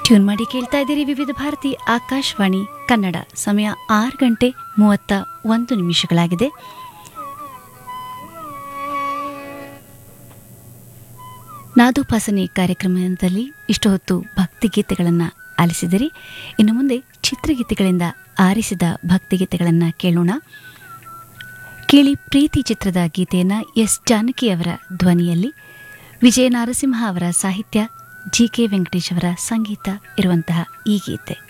tune ಮಾಡಿ ಕೇಳ್ತಾ ಇದ್ದೀರಿ ವಿವಿಧ ಭಾರತಿ ಆಕಾಶವಾಣಿ ಕನ್ನಡ ಸಮಯ ಆರು ಗಂಟೆ ಮೂವತ್ತ ಒಂದು ನಿಮಿಷಗಳಾಗಿದೆ ನಾದೋಪಾಸನೆ ಕಾರ್ಯಕ್ರಮದಲ್ಲಿ ಇಷ್ಟು ಹೊತ್ತು ಭಕ್ತಿಗೀತೆಗಳನ್ನು ಆಲಿಸಿದಿರಿ ಇನ್ನು ಮುಂದೆ ಚಿತ್ರಗೀತೆಗಳಿಂದ ಆರಿಸಿದ ಭಕ್ತಿಗೀತೆಗಳನ್ನು ಕೇಳೋಣ ಕೇಳಿ ಪ್ರೀತಿ ಚಿತ್ರದ ಗೀತೆಯನ್ನು ಎಸ್ ಜಾನಕಿ ಅವರ ಧ್ವನಿಯಲ್ಲಿ ವಿಜಯ ನಾರಸಿಂಹ ಅವರ ಸಾಹಿತ್ಯ ಜಿ ಕೆ ವೆಂಕಟೇಶ್ ಅವರ ಸಂಗೀತ ಇರುವಂತಹ ಈ ಗೀತೆ